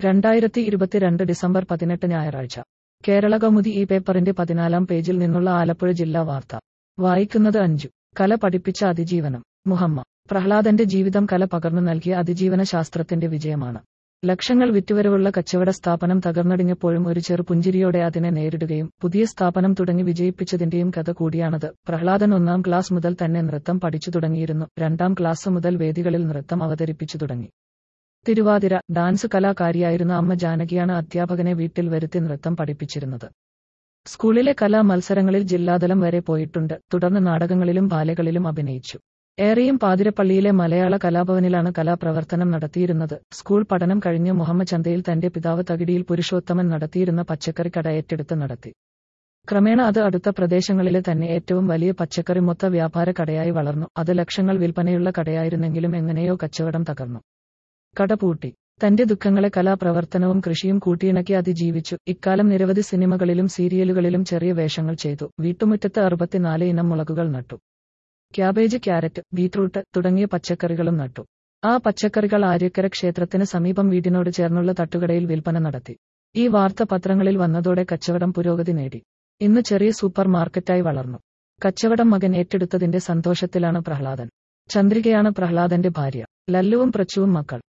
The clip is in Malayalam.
രണ്ടായിരത്തി ഇരുപത്തിരണ്ട് ഡിസംബർ പതിനെട്ട് ഞായറാഴ്ച കേരള കൗമുദി ഈ പേപ്പറിന്റെ പതിനാലാം പേജിൽ നിന്നുള്ള ആലപ്പുഴ ജില്ലാ വാർത്ത വായിക്കുന്നത് അഞ്ചു കല പഠിപ്പിച്ച അതിജീവനം മുഹമ്മ പ്രഹ്ലാദന്റെ ജീവിതം കല പകർന്നു നൽകിയ അതിജീവന ശാസ്ത്രത്തിന്റെ വിജയമാണ് ലക്ഷങ്ങൾ വിറ്റുവരവുള്ള കച്ചവട സ്ഥാപനം തകർന്നടിഞ്ഞപ്പോഴും ഒരു ചെറു പുഞ്ചിരിയോടെ അതിനെ നേരിടുകയും പുതിയ സ്ഥാപനം തുടങ്ങി വിജയിപ്പിച്ചതിന്റെയും കഥ കൂടിയാണത് പ്രഹ്ലാദൻ ഒന്നാം ക്ലാസ് മുതൽ തന്നെ നൃത്തം പഠിച്ചു തുടങ്ങിയിരുന്നു രണ്ടാം ക്ലാസ് മുതൽ വേദികളിൽ നൃത്തം അവതരിപ്പിച്ചു തുടങ്ങി തിരുവാതിര ഡാൻസ് കലാകാരിയായിരുന്ന അമ്മ ജാനകിയാണ് അധ്യാപകനെ വീട്ടിൽ വരുത്തി നൃത്തം പഠിപ്പിച്ചിരുന്നത് സ്കൂളിലെ കലാ മത്സരങ്ങളിൽ ജില്ലാതലം വരെ പോയിട്ടുണ്ട് തുടർന്ന് നാടകങ്ങളിലും ബാലകളിലും അഭിനയിച്ചു ഏറെയും പാതിരപ്പള്ളിയിലെ മലയാള കലാഭവനിലാണ് കലാപ്രവർത്തനം നടത്തിയിരുന്നത് സ്കൂൾ പഠനം കഴിഞ്ഞ് മുഹമ്മദ് ചന്തയിൽ തന്റെ പിതാവ് തകിടിയിൽ പുരുഷോത്തമൻ നടത്തിയിരുന്ന പച്ചക്കറി കട ഏറ്റെടുത്ത് നടത്തി ക്രമേണ അത് അടുത്ത പ്രദേശങ്ങളിലെ തന്നെ ഏറ്റവും വലിയ പച്ചക്കറി മൊത്ത വ്യാപാര കടയായി വളർന്നു അത് ലക്ഷങ്ങൾ വിൽപ്പനയുള്ള കടയായിരുന്നെങ്കിലും എങ്ങനെയോ കച്ചവടം തകർന്നു കട പൂട്ടി തന്റെ ദുഃഖങ്ങളെ കലാപ്രവർത്തനവും കൃഷിയും കൂട്ടിയിണക്കി അതിജീവിച്ചു ഇക്കാലം നിരവധി സിനിമകളിലും സീരിയലുകളിലും ചെറിയ വേഷങ്ങൾ ചെയ്തു വീട്ടുമുറ്റത്ത് അറുപത്തിനാല് ഇനം മുളകുകൾ നട്ടു ക്യാബേജ് ക്യാരറ്റ് ബീറ്റ്റൂട്ട് തുടങ്ങിയ പച്ചക്കറികളും നട്ടു ആ പച്ചക്കറികൾ ആര്യക്കര ക്ഷേത്രത്തിന് സമീപം വീടിനോട് ചേർന്നുള്ള തട്ടുകടയിൽ വിൽപ്പന നടത്തി ഈ വാർത്ത പത്രങ്ങളിൽ വന്നതോടെ കച്ചവടം പുരോഗതി നേടി ഇന്ന് ചെറിയ സൂപ്പർ മാർക്കറ്റായി വളർന്നു കച്ചവടം മകൻ ഏറ്റെടുത്തതിന്റെ സന്തോഷത്തിലാണ് പ്രഹ്ലാദൻ ചന്ദ്രികയാണ് പ്രഹ്ലാദന്റെ ഭാര്യ ലല്ലുവും പ്രച്ചുവും മക്കൾ